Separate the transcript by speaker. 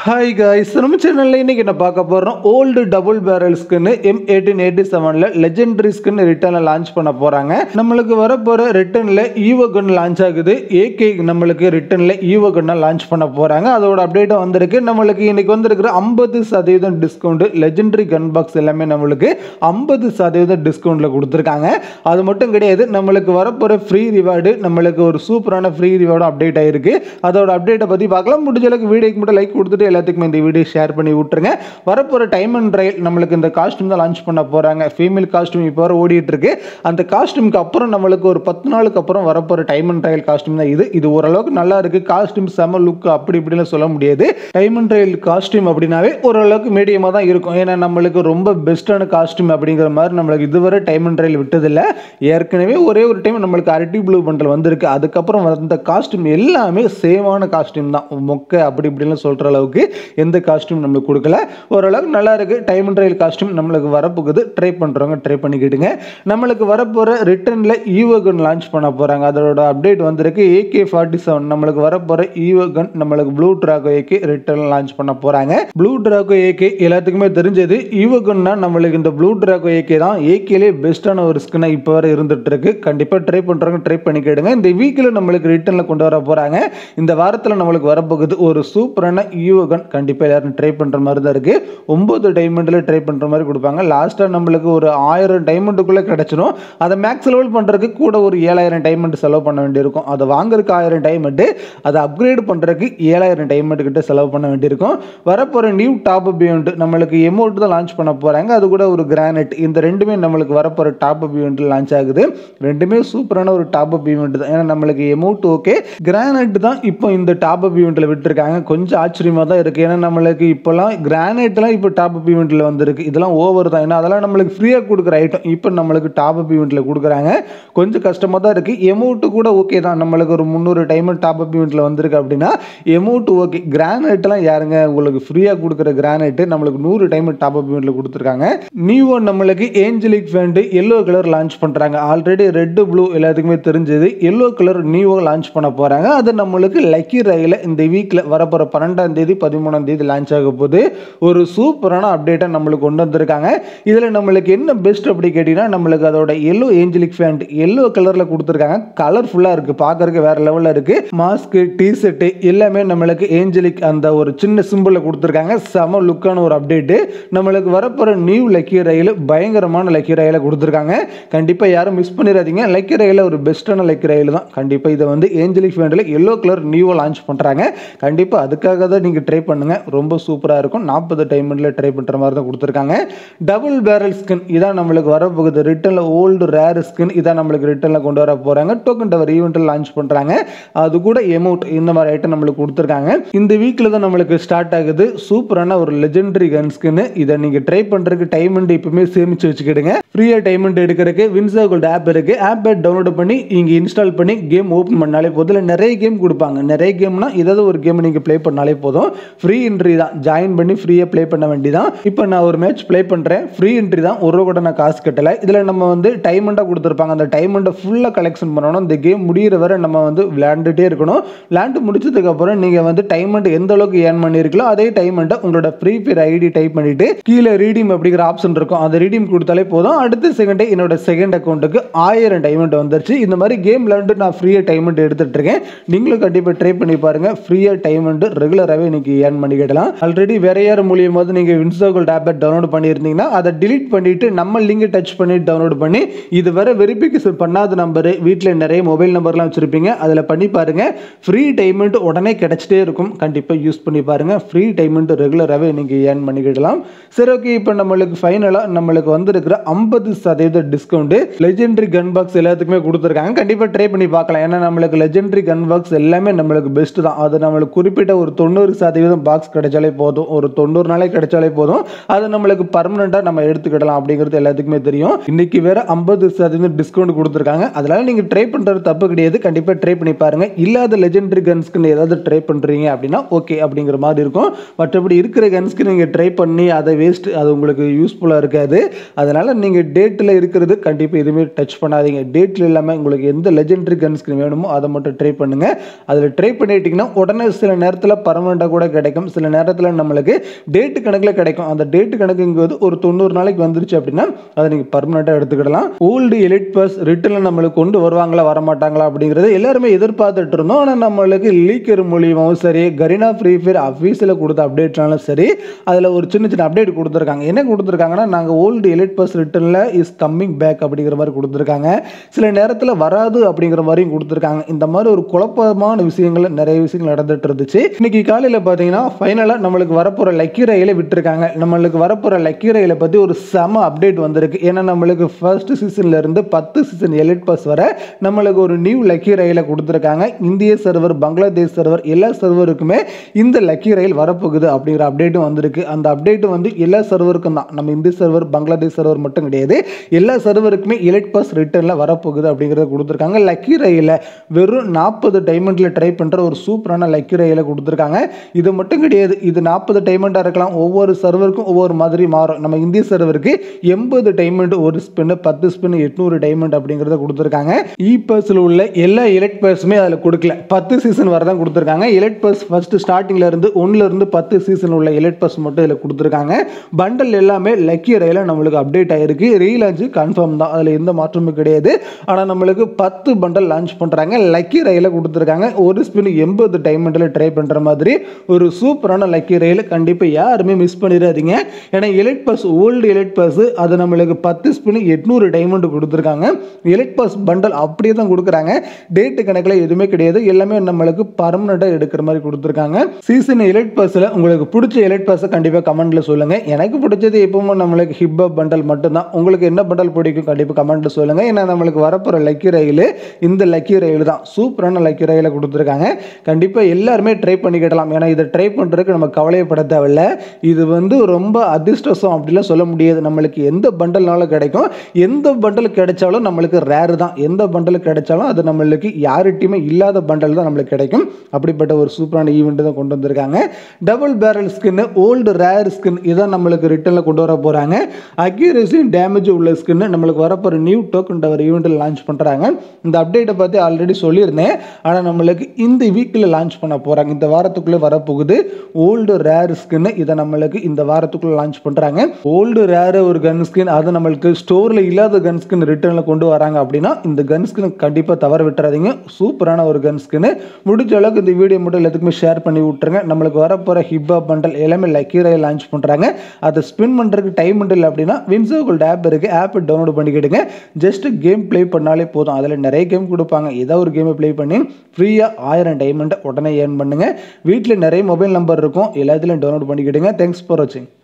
Speaker 1: hi guys நம்ம சேனலில் இன்னைக்கு என்ன பார்க்க போகிறோம் ஓல்டு டபுள் பேரல் ஸ்கின்னு எம் எயிட்டீன் எயிட்டி செவனில் லெஜெண்டரி ஸ்கின் ரிட்டர்னில் லான்ச் பண்ண போகிறாங்க நம்மளுக்கு வரப்போகிற ரிட்டர்னில் ஈவோ கன் லான்ச் ஆகுது ஏகே நம்மளுக்கு ரிட்டர்னில் ஈவோ கன்னை லான்ச் பண்ண போகிறாங்க அதோட அப்டேட்டும் வந்திருக்கு நம்மளுக்கு இன்னைக்கு வந்திருக்கிற ஐம்பது சதவீதம் டிஸ்கவுண்ட் லெஜெண்டரி கன் பாக்ஸ் எல்லாமே நம்மளுக்கு ஐம்பது சதவீதம் டிஸ்கவுண்ட்டில் கொடுத்துருக்காங்க அது மட்டும் கிடையாது நம்மளுக்கு வரப்போகிற ஃப்ரீ ரிவார்டு நம்மளுக்கு ஒரு சூப்பரான ஃப்ரீ ரிவார்டும் அப்டேட் ஆயிருக்கு அதோட அப்டேட்டை பற்றி பார்க்கலாம் முடிஞ்ச அளவுக்கு வீடியோக்கு மட்டும் லைக் கொடுத்துட்டு எல்லாத்துக்குமே இந்த வீடியோ ஷேர் பண்ணி விட்டுருங்க வரப்போகிற டைம் அண்ட் ட்ரையல் நம்மளுக்கு இந்த காஸ்ட்யூம் தான் லான்ச் பண்ண போகிறாங்க ஃபீமேல் காஸ்ட்யூம் இப்போ வர ஓடிட்டு இருக்கு அந்த காஸ்ட்யூமுக்கு அப்புறம் நம்மளுக்கு ஒரு பத்து நாளுக்கு அப்புறம் வரப்போகிற டைம் அண்ட் ட்ரையல் காஸ்ட்யூம் தான் இது இது ஓரளவுக்கு நல்லா இருக்கு காஸ்ட்யூம் செம லுக் அப்படி இப்படின்னு சொல்ல முடியாது டைம் அண்ட் ட்ரையல் காஸ்ட்யூம் அப்படின்னாவே ஓரளவுக்கு மீடியமாக தான் இருக்கும் ஏன்னா நம்மளுக்கு ரொம்ப பெஸ்ட்டான காஸ்ட்யூம் அப்படிங்கிற மாதிரி நம்மளுக்கு இதுவரை டைம் அண்ட் ட்ரையல் விட்டதில்லை ஏற்கனவே ஒரே ஒரு டைம் நம்மளுக்கு அரட்டி ப்ளூ பண்டல் வந்திருக்கு அதுக்கப்புறம் வந்த காஸ்ட்யூம் எல்லாமே சேமான காஸ்ட்யூம் தான் மொக்க அப்படி இப்படின்னு சொல்கிற அளவுக்கு எந்த காஸ்ட்யூம் நம்மளுக்கு கொடுக்கல ஓரளவுக்கு நல்லா இருக்கு டைம் அண்ட் ட்ரையல் காஸ்ட்யூம் நம்மளுக்கு வரப்போகுது ட்ரை பண்ணுறவங்க ட்ரை பண்ணிக்கிட்டுங்க நம்மளுக்கு வரப்போகிற ரிட்டர்னில் ஈவோகன் லான்ச் பண்ண போகிறாங்க அதோட அப்டேட் வந்திருக்கு ஏகே ஃபார்ட்டி செவன் நம்மளுக்கு வரப்போகிற ஈவோகன் நம்மளுக்கு blue draco AK return launch பண்ண போகிறாங்க ப்ளூ ட்ராகோ ஏகே எல்லாத்துக்குமே தெரிஞ்சது ஈவோகன்னா நம்மளுக்கு இந்த ப்ளூ ட்ராகோ ஏகே தான் ஏகேலே பெஸ்ட்டான ஒரு ஸ்கின்னாக இப்போ வரை இருந்துட்டு இருக்கு கண்டிப்பாக ட்ரை பண்ணுறவங்க ட்ரை பண்ணிக்கிடுங்க இந்த வீக்கில் நம்மளுக்கு ரிட்டர்னில் கொண்டு வர போகிறாங்க இந்த வாரத்தில் நம்மளுக்கு வரப்போகுது ஒரு சூப்பரான ஈவோகன் கண்டிப்பாக எல்லாரும் ட்ரை பண்ணுற மாதிரி தான் இருக்குது ஒம்பது டைமண்டில் ட்ரை பண்ணுற மாதிரி கொடுப்பாங்க லாஸ்ட்டாக நம்மளுக்கு ஒரு ஆயிரம் டைமண்டுக்குள்ளே கிடச்சிரும் அதை மேக்ஸ் லெவல் பண்ணுறதுக்கு கூட ஒரு ஏழாயிரம் டைமண்ட் செலவு பண்ண வேண்டியிருக்கும் அதை வாங்குறதுக்கு ஆயிரம் டைமண்டு அதை அப்கிரேட் பண்ணுறதுக்கு ஏழாயிரம் டைமண்ட் கிட்ட செலவு பண்ண வேண்டியிருக்கும் வரப்போகிற நியூ டாப் அப் ஈவெண்ட் நம்மளுக்கு எமௌண்ட் தான் லான்ச் பண்ண போகிறாங்க அது கூட ஒரு கிரானைட் இந்த ரெண்டுமே நம்மளுக்கு வரப்போகிற டாப் அப் ஈவெண்ட் லான்ச் ஆகுது ரெண்டுமே சூப்பரான ஒரு டாப் அப் ஈவெண்ட் தான் ஏன்னா நம்மளுக்கு எமௌண்ட் ஓகே கிரானைட் தான் இப்போ இந்த டாப் அப் ஈவெண்ட்டில் விட்டுருக்காங்க கொஞ்சம் ஆச்சரியமாக தான் இருக்குது ஏன்னா நம்மளுக்கு இப்போலாம் கிரானைட்லாம் இப்போ டாப் அப் ஈவெண்ட்டில் வந்திருக்கு இதெல்லாம் ஓவர் தான் ஏன்னா அதெல்லாம் நம்மளுக்கு ஃப்ரீயாக கொடுக்குற ஐட்டம் இப்போ நம்மளுக்கு டாப் அப் ஈவெண்ட்டில் கொடுக்குறாங்க கொஞ்சம் கஷ்டமாக தான் இருக்குது எமௌண்ட்டு கூட ஓகே தான் நம்மளுக்கு ஒரு முந்நூறு டைம் டாப் அப் ஈவெண்ட்டில் வந்திருக்கு அப்படின்னா எமௌண்ட் ஓகே கிரானைட்லாம் யாருங்க உங்களுக்கு ஃப்ரீயாக கொடுக்குற கிரானைட்டு நம்மளுக்கு நூறு டைம் டாப் அப் ஈவெண்ட்டில் கொடுத்துருக்காங்க நியூவோ நம்மளுக்கு angelic pant yellow colour launch பண்ணுறாங்க ஆல்ரெடி ரெட்டு ப்ளூ எல்லாத்துக்குமே தெரிஞ்சது எல்லோ கலர் நியூவோ லான்ச் பண்ண போகிறாங்க அது நம்மளுக்கு லக்கி ரயில இந்த வீக்கில் வரப்போகிற பன்னெண்டாம் தேதி பதிமூணாம் தேதி லான்ச் ஆக போகுது ஒரு சூப்பரான அப்டேட்டை நம்மளுக்கு கொண்டு வந்திருக்காங்க இதில் நம்மளுக்கு என்ன பெஸ்ட் அப்படி கேட்டிங்கன்னா நம்மளுக்கு அதோட எல்லோ ஏஞ்சலிக் ஃபேண்ட் எல்லோ கலரில் கொடுத்துருக்காங்க கலர்ஃபுல்லாக இருக்குது பார்க்கறதுக்கு வேறு லெவலில் இருக்குது மாஸ்க்கு டிஷர்ட்டு எல்லாமே நம்மளுக்கு ஏஞ்சலிக் அந்த ஒரு சின்ன சிம்பிளில் கொடுத்துருக்காங்க செம லுக்கான ஒரு அப்டேட்டு நம்மளுக்கு வரப்போகிற நியூ லக்கி ரயில் பயங்கரமான லக்கி ரயிலை கொடுத்துருக்காங்க கண்டிப்பாக யாரும் மிஸ் பண்ணிடாதீங்க லக்கி ரயில் ஒரு பெஸ்ட்டான லக்கி ரயில் தான் கண்டிப்பாக இதை வந்து ஏஞ்சலிக் ஃபேண்டில் எல்லோ கலர் நியூவை லான்ச் பண்ணுறாங்க கண்டிப்பாக அதுக்காக தான் நீங்கள் ட்ரை பண்ணுங்கள் ரொம்ப சூப்பராக இருக்கும் நாற்பது டைமண்டில் ட்ரை பண்ணுற மாதிரி தான் கொடுத்துருக்காங்க டபுள் பேரல் ஸ்கின் இதான் நம்மளுக்கு வரப்போகுது ரிட்டனில் ஓல்டு ரேர் ஸ்கின் இதான் நம்மளுக்கு ரிட்டனில் கொண்டு வர போகிறாங்க டோக்கன் டவர் ஈவெண்ட்டில் லான்ச் பண்ணுறாங்க அது கூட எமௌண்ட் இந்த மாதிரி ஐட்டம் நம்மளுக்கு கொடுத்துருக்காங்க இந்த வீக்கில் தான் நம்மளுக்கு ஸ்டார்ட் ஆகுது சூப்பரான ஒரு லெஜெண்டரி கன் ஸ்கின் இதை நீங்கள் ட்ரை பண்ணுறதுக்கு டைமண்ட் எப்பவுமே சேமித்து வச்சுக்கிடுங்க ஃப்ரீயாக டைமண்ட் எடுக்கிறதுக்கு வின்சா கோல்டு ஆப் இருக்குது ஆப்பை டவுன்லோட் பண்ணி இங்கே இன்ஸ்டால் பண்ணி கேம் ஓப்பன் பண்ணாலே போதும் இல்லை நிறைய கேம் கொடுப்பாங்க நிறைய கேம்னா ஏதாவது ஒரு கேம் நீங்கள் ப்ளே பண்ணாலே போதும் ஃப்ரீ என்ட்ரி தான் ஜாயின் பண்ணி ஃப்ரீயாக ப்ளே பண்ண வேண்டியதான் இப்போ நான் ஒரு மேட்ச் ப்ளே பண்ணுறேன் ஃப்ரீ என்ட்ரி தான் ஒரு ரூபா கூட நான் காசு கட்டலை இதில் நம்ம வந்து டைமண்டாக கொடுத்துருப்பாங்க அந்த டைமண்டை ஃபுல்லாக கலெக்ஷன் பண்ணணும் இந்த கேம் முடிகிற வரை நம்ம வந்து விளையாண்டுட்டே இருக்கணும் விளையாண்டு முடிச்சதுக்கப்புறம் நீங்கள் வந்து டைமண்ட் எந்த அளவுக்கு ஏர்ன் பண்ணியிருக்கலோ அதே டைமண்ட்டை உங்களோட ஃப்ரீ ஃபயர் ஐடி டைப் பண்ணிவிட்டு கீழே ரீடீம் அப்படிங்கிற ஆப்ஷன் இருக்கும் அந்த ரீடீம் கொடுத்தாலே போதும் அடுத்த செகண்டே என்னோட செகண்ட் அக்கௌண்ட்டுக்கு ஆயிரம் டைமண்ட் வந்துருச்சு இந்த மாதிரி கேம் விளையாண்டு நான் ஃப்ரீயாக டைமண்ட் எடுத்துட்டு இருக்கேன் நீங்களும் கண்டிப்பாக ட்ரை பண்ணி பாருங்க ஃப்ரீயாக டைமண்ட் ரெகுலராகவே இன்னைக்கு ஏர்ன் பண்ணிக்கிடலாம் ஆல்ரெடி வேற யார் மூலியமாவது நீங்கள் இன்ஸ்டாகோல்ட் ஆப்பை டவுன்லோட் பண்ணியிருந்தீங்கன்னா அதை டிலீட் பண்ணிட்டு நம்ம லிங்கை டச் பண்ணி டவுன்லோட் பண்ணி இது வரை வெரிஃபிகேஷன் பண்ணாத நம்பரு வீட்டில் நிறைய மொபைல் நம்பர்லாம் வச்சுருப்பீங்க அதில் பண்ணி பாருங்க ஃப்ரீ டைமண்ட் உடனே கிடைச்சிட்டே இருக்கும் கண்டிப்பாக யூஸ் பண்ணி பாருங்க ஃப்ரீ டைமண்ட் ரெகுலராகவே நீங்கள் ஏர்ன் பண்ணிக்கிடலாம் சரி ஓகே இப்போ நம்மளுக்கு ஃபைனலாக நம்மளுக்கு வந்திருக்கிற ஐம்பது சதவீத டிஸ்கவுண்ட் லெஜெண்டரி கன் பாக்ஸ் எல்லாத்துக்குமே கொடுத்துருக்காங்க கண்டிப்பாக ட்ரை பண்ணி பார்க்கலாம் ஏன்னா நம்மளுக்கு லெஜெண்டரி கன் பாக்ஸ் எல்லாமே நம்மளுக்கு பெஸ்ட் தான் அது நம்மளுக்கு குறிப்பிட்ட ஒரு தொண்ணூறு சதவீதம் பாக்ஸ் கிடைச்சாலே போதும் ஒரு தொண்ணூறு நாளே கிடைச்சாலே போதும் அது நம்மளுக்கு பர்மனெண்ட்டாக நம்ம எடுத்துக்கிடலாம் அப்படிங்கிறது எல்லாத்துக்குமே தெரியும் இன்னைக்கு வேற ஐம்பது சதவீதம் டிஸ்கவுண்ட் கொடுத்துருக்காங்க அதனால நீங்கள் ட்ரை பண்ணுறது தப்பு கிடையாது கண்டிப்பாக ட்ரை பண்ணி பாருங்க இல்லாத லெஜெண்டரி கன்ஸ்க்கு ஏதாவது ட்ரை பண்ணுறீங்க அப்படின்னா ஓகே அப்படிங்கிற மாதிரி இருக்கும் மற்றபடி இருக்கிற கன்ஸ்க்கு நீங்கள் ட்ரை பண்ணி அதை வேஸ்ட் அது உங்களுக்கு யூஸ்ஃபுல்லாக இருக்காது அதனால் நீங்கள் டேட்டில் இருக்கிறது கண்டிப்பாக எதுவுமே டச் பண்ணாதீங்க டேட்டில் இல்லாமல் உங்களுக்கு எந்த லெஜெண்டரி கன்ஸ்க்கு வேணுமோ அதை மட்டும் ட்ரை பண்ணுங்கள் அதில் ட்ரை பண்ணிட்டீங்கன்னா உடனே சில நேரத்தில் பர்மனெண்ட்டாக கூட கணக்கில் கிடைக்கும் சில நேரத்தில் நம்மளுக்கு டேட்டு கணக்கில் கிடைக்கும் அந்த டேட்டு கணக்குங்கிறது ஒரு தொண்ணூறு நாளைக்கு வந்துருச்சு அப்படின்னா அதை நீங்கள் பர்மனெண்ட்டாக எடுத்துக்கிடலாம் ஓல்டு எலிட் பஸ் ரிட்டர்னில் நம்மளுக்கு கொண்டு வருவாங்களா வரமாட்டாங்களா அப்படிங்கிறது எல்லாருமே எதிர்பார்த்துட்டு இருந்தோம் ஆனால் நம்மளுக்கு லீக்கர் மூலியமாகவும் சரி கரீனா ஃப்ரீ ஃபயர் அஃபீஸில் கொடுத்த அப்டேட்னாலும் சரி அதில் ஒரு சின்ன சின்ன அப்டேட் கொடுத்துருக்காங்க என்ன கொடுத்துருக்காங்கன்னா நாங்கள் ஓல்டு எலிட் பஸ் ரிட்டர்னில் இஸ் கம்மிங் பேக் அப்படிங்கிற மாதிரி கொடுத்துருக்காங்க சில நேரத்தில் வராது அப்படிங்கிற மாதிரியும் கொடுத்துருக்காங்க இந்த மாதிரி ஒரு குழப்பமான விஷயங்கள் நிறைய விஷயங்கள் நடந்துட்டு இருந்துச்சு இன்னைக்கு காலையில் பார்த்தீங்கன்னா ஃபைனலாக நம்மளுக்கு வரப்போகிற லக்கி ரயில விட்டுருக்காங்க நம்மளுக்கு வரப்போகிற லக்கி ரயிலை பற்றி ஒரு செம அப்டேட் வந்திருக்கு ஏன்னா நம்மளுக்கு ஃபர்ஸ்ட் சீசன்ல இருந்து பத்து சீசன் எலிட் பாஸ் வர நம்மளுக்கு ஒரு நியூ லக்கி ரயிலை கொடுத்துருக்காங்க இந்திய சர்வர் பங்களாதேஷ் சர்வர் எல்லா சர்வருக்குமே இந்த லக்கி ரயில் வரப்போகுது அப்படிங்கிற அப்டேட்டும் வந்திருக்கு அந்த அப்டேட் வந்து எல்லா சர்வருக்கும் தான் நம்ம இந்திய சர்வர் பங்களாதேஷ் சர்வர் மட்டும் கிடையாது எல்லா சர்வருக்குமே எலிட் பாஸ் ரிட்டர்னில் வரப்போகுது அப்படிங்கிறத கொடுத்துருக்காங்க லக்கி ரயில வெறும் நாற்பது டைமண்டில் ட்ரை பண்ணுற ஒரு சூப்பரான லக்கி ரயிலை கொடுத்துருக்காங்க இது மட்டும் கிடையாது இது நாற்பது டைமண்டாக இருக்கலாம் ஒவ்வொரு சர்வருக்கும் ஒவ்வொரு மாதிரி மாறும் நம்ம இந்திய சர்வருக்கு எண்பது டைமண்ட் ஒரு ஸ்பின்னு பத்து ஸ்பின் எட்நூறு டைமண்ட் அப்படிங்கிறத கொடுத்துருக்காங்க இ பர்ஸில் உள்ள எல்லா எலக்ட் பர்ஸுமே அதில் கொடுக்கல பத்து சீசன் வரை தான் கொடுத்துருக்காங்க எலக்ட் பர்ஸ் ஃபர்ஸ்ட் ஸ்டார்டிங்ல இருந்து ஒன்னுல இருந்து பத்து சீசன் உள்ள எலக்ட் பர்ஸ் மட்டும் இதில் கொடுத்துருக்காங்க பண்டல் எல்லாமே லக்கி ரயில நம்மளுக்கு அப்டேட் ஆயிருக்கு ரீலான்ச்சு கன்ஃபார்ம் தான் அதில் எந்த மாற்றமும் கிடையாது ஆனால் நம்மளுக்கு பத்து பண்டல் லான்ச் பண்ணுறாங்க லக்கி ரயில கொடுத்துருக்காங்க ஒரு ஸ்பின் எண்பது டைமண்டில் ட்ரை பண்ணுற மாதிரி ஒரு சூப்பரான லக்கி ரயில் கண்டிப்பாக யாருமே மிஸ் பண்ணிடாதீங்க ஏன்னா elite pass old elite pass அது நம்மளுக்கு பத்து ஸ்பின் எட்நூறு டைமண்ட் கொடுத்துருக்காங்க எலக்ட் பாஸ் பண்டல் அப்படியே தான் கொடுக்குறாங்க டேட்டு கணக்கில் எதுவுமே கிடையாது எல்லாமே நம்மளுக்கு பர்மனெண்ட்டாக எடுக்கிற மாதிரி கொடுத்துருக்காங்க சீசன் எலக்ட் பாஸில் உங்களுக்கு பிடிச்ச எலக்ட் பாஸை கண்டிப்பாக கமெண்ட்டில் சொல்லுங்கள் எனக்கு பிடிச்சது எப்பவும் நம்மளுக்கு ஹிப்பா பண்டல் மட்டும்தான் உங்களுக்கு என்ன பண்டல் பிடிக்கும் கண்டிப்பாக கமெண்ட்டில் சொல்லுங்கள் ஏன்னா நம்மளுக்கு வரப்போகிற லக்கி ரயில் இந்த லக்கி ரயில் தான் சூப்பரான லக்கி ரயிலை கொடுத்துருக்காங்க கண்டிப்பாக எல்லாருமே ட்ரை பண்ணிக்கிடலாம் ஏன்னா இதை ட்ரை பண்ணுறதுக்கு நம்ம கவலையப்பட தேவையில்ல இது வந்து ரொம்ப அதிர்ஷ்டம் அப்படிலாம் சொல்ல முடியாது நம்மளுக்கு எந்த பண்டல்னாலும் கிடைக்கும் எந்த பண்டல் கிடைச்சாலும் நம்மளுக்கு ரேர் தான் எந்த பண்டல் கிடைச்சாலும் அது நம்மளுக்கு யார்கிட்டையுமே இல்லாத பண்டல் தான் நம்மளுக்கு கிடைக்கும் அப்படிப்பட்ட ஒரு சூப்பரான ஈவெண்ட் தான் கொண்டு வந்திருக்காங்க double barrel skin old rare skin இதான் நம்மளுக்கு ரிட்டர்னில் கொண்டு வர போகிறாங்க அக்யூரேசியும் டேமேஜ் உள்ள ஸ்கின் நம்மளுக்கு வரப்போகிற நியூ டோக்கன் ஒரு ஈவெண்ட்டில் லான்ச் பண்ணுறாங்க இந்த அப்டேட்டை பற்றி ஆல்ரெடி சொல்லியிருந்தேன் ஆனால் நம்மளுக்கு இந்த வீக்கில் லான்ச் பண்ண போகிறாங்க இந்த வாரத்துக்குள்ளே வரப்போகுது ஓல்டு ரேர் ஸ்கின் இதை நம்மளுக்கு இந்த வாரத்துக்குள்ளே லான்ச் பண்ணுறாங்க ஓல்டு ரேர் ஒரு கன் ஸ்கின் அது நம்மளுக்கு ஸ்டோரில் இல்லாத கன் ஸ்கின் ரிட்டர்னில் கொண்டு வராங்க அப்படின்னா இந்த கன் ஸ்கின் கண்டிப்பாக தவற விட்டுறாதீங்க சூப்பரான ஒரு கன் ஸ்கின் முடிஞ்ச அளவுக்கு இந்த வீடியோ மட்டும் எல்லாத்துக்குமே ஷேர் பண்ணி விட்டுருங்க நம்மளுக்கு வரப்போகிற ஹிப்பா பண்டல் எல்லாமே லக்கீராக லான்ச் பண்ணுறாங்க அதை ஸ்பின் பண்ணுறதுக்கு டைம் இல்லை அப்படின்னா வின்சோ கோல்ட் ஆப் இருக்குது ஆப் டவுன்லோட் பண்ணிக்கிடுங்க ஜஸ்ட் கேம் ப்ளே பண்ணாலே போதும் அதில் நிறைய கேம் கொடுப்பாங்க ஏதோ ஒரு கேமை ப்ளே பண்ணி ஃப்ரீயாக ஆயிரம் டைமண்டை உடனே ஏர்ன் பண்ணுங்கள் வீட்டில் நிறைய மொபைல் நம்பர் இருக்கும் எல்லாத்துலையும் டவுன்லோட் பண்ணிக்கிடுங்க தேங்க்ஸ் ஃபார் வாட்சிங்